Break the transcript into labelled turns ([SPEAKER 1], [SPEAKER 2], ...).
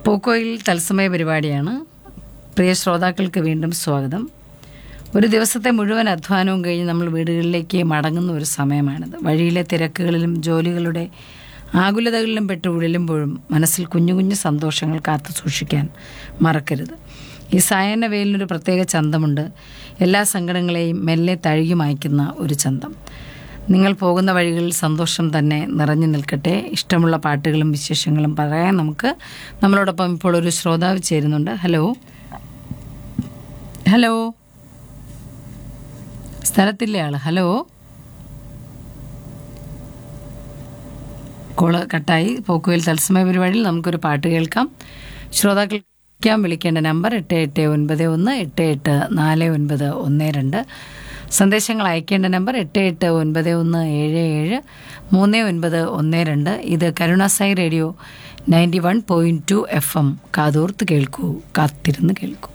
[SPEAKER 1] പോക്കോയിൽ തത്സമയ പരിപാടിയാണ് പ്രിയ ശ്രോതാക്കൾക്ക് വീണ്ടും സ്വാഗതം ഒരു ദിവസത്തെ മുഴുവൻ അധ്വാനവും കഴിഞ്ഞ് നമ്മൾ വീടുകളിലേക്ക് മടങ്ങുന്ന ഒരു സമയമാണിത് വഴിയിലെ തിരക്കുകളിലും ജോലികളുടെ ആകുലതകളിലും പെട്ട് ഉഴലുമ്പോഴും മനസ്സിൽ കുഞ്ഞു കുഞ്ഞു സന്തോഷങ്ങൾ കാത്തു സൂക്ഷിക്കാൻ മറക്കരുത് ഈ സായാഹ്ന വെയിലിനൊരു പ്രത്യേക ചന്തമുണ്ട് എല്ലാ സങ്കടങ്ങളെയും മെല്ലെ തഴുകി മായ്ക്കുന്ന ഒരു ചന്തം നിങ്ങൾ പോകുന്ന വഴികളിൽ സന്തോഷം തന്നെ നിറഞ്ഞു നിൽക്കട്ടെ ഇഷ്ടമുള്ള പാട്ടുകളും വിശേഷങ്ങളും പറയാൻ നമുക്ക് നമ്മളോടൊപ്പം ഇപ്പോൾ ഒരു ശ്രോതാവ് ചേരുന്നുണ്ട് ഹലോ ഹലോ സ്ഥലത്തില്ലേ ആള് ഹലോ കോള് കട്ടായി പോക്കുവയിൽ തത്സമയ പരിപാടിയിൽ നമുക്കൊരു പാട്ട് കേൾക്കാം ശ്രോതാക്കൾ വിളിക്കാൻ വിളിക്കേണ്ട നമ്പർ എട്ട് എട്ട് ഒൻപത് ഒന്ന് എട്ട് എട്ട് നാല് ഒൻപത് ഒന്ന് രണ്ട് സന്ദേശങ്ങൾ അയക്കേണ്ട നമ്പർ എട്ട് എട്ട് ഒൻപത് ഒന്ന് ഏഴ് ഏഴ് മൂന്ന് ഒൻപത് ഒന്ന് രണ്ട് ഇത് Karunasai radio ninety one point two F M കാതോർത്ത് കേൾക്കൂ കാത്തിരുന്ന് കേൾക്കൂ